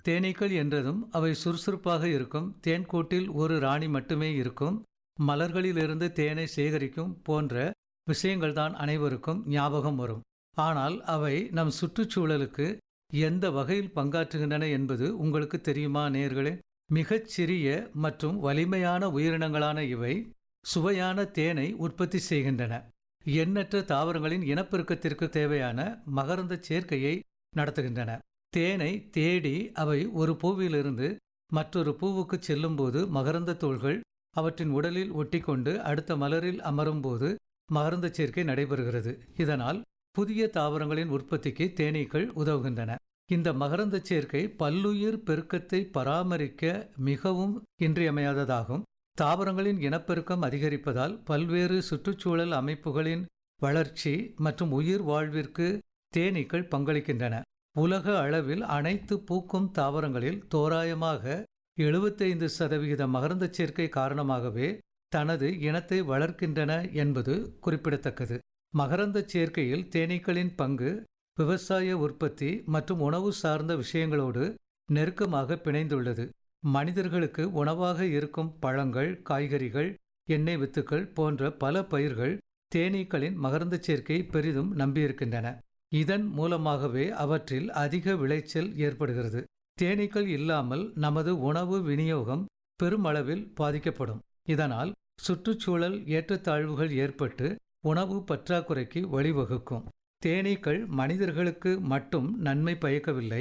தேனீக்கள் என்றதும் அவை சுறுசுறுப்பாக இருக்கும் தேன்கூட்டில் ஒரு ராணி மட்டுமே இருக்கும் மலர்களிலிருந்து தேனை சேகரிக்கும் போன்ற விஷயங்கள்தான் அனைவருக்கும் ஞாபகம் வரும் ஆனால் அவை நம் சுற்றுச்சூழலுக்கு எந்த வகையில் பங்காற்றுகின்றன என்பது உங்களுக்கு தெரியுமா நேர்களே மிகச் சிறிய மற்றும் வலிமையான உயிரினங்களான இவை சுவையான தேனை உற்பத்தி செய்கின்றன எண்ணற்ற தாவரங்களின் இனப்பெருக்கத்திற்கு தேவையான மகரந்த சேர்க்கையை நடத்துகின்றன தேனை தேடி அவை ஒரு பூவிலிருந்து மற்றொரு பூவுக்கு செல்லும்போது மகரந்த தோள்கள் அவற்றின் உடலில் ஒட்டிக்கொண்டு அடுத்த மலரில் அமரும்போது மகரந்த சேர்க்கை நடைபெறுகிறது இதனால் புதிய தாவரங்களின் உற்பத்திக்கு தேனீக்கள் உதவுகின்றன இந்த மகரந்த சேர்க்கை பல்லுயிர் பெருக்கத்தை பராமரிக்க மிகவும் இன்றியமையாததாகும் தாவரங்களின் இனப்பெருக்கம் அதிகரிப்பதால் பல்வேறு சுற்றுச்சூழல் அமைப்புகளின் வளர்ச்சி மற்றும் உயிர் வாழ்விற்கு தேனீக்கள் பங்களிக்கின்றன உலக அளவில் அனைத்து பூக்கும் தாவரங்களில் தோராயமாக எழுபத்தைந்து சதவிகித மகரந்த சேர்க்கை காரணமாகவே தனது இனத்தை வளர்க்கின்றன என்பது குறிப்பிடத்தக்கது மகரந்த சேர்க்கையில் தேனீக்களின் பங்கு விவசாய உற்பத்தி மற்றும் உணவு சார்ந்த விஷயங்களோடு நெருக்கமாக பிணைந்துள்ளது மனிதர்களுக்கு உணவாக இருக்கும் பழங்கள் காய்கறிகள் எண்ணெய் வித்துக்கள் போன்ற பல பயிர்கள் தேனீக்களின் மகரந்த சேர்க்கை பெரிதும் நம்பியிருக்கின்றன இதன் மூலமாகவே அவற்றில் அதிக விளைச்சல் ஏற்படுகிறது தேனீக்கள் இல்லாமல் நமது உணவு விநியோகம் பெருமளவில் பாதிக்கப்படும் இதனால் சுற்றுச்சூழல் ஏற்றத்தாழ்வுகள் ஏற்பட்டு உணவு பற்றாக்குறைக்கு வழிவகுக்கும் தேனீக்கள் மனிதர்களுக்கு மட்டும் நன்மை பயக்கவில்லை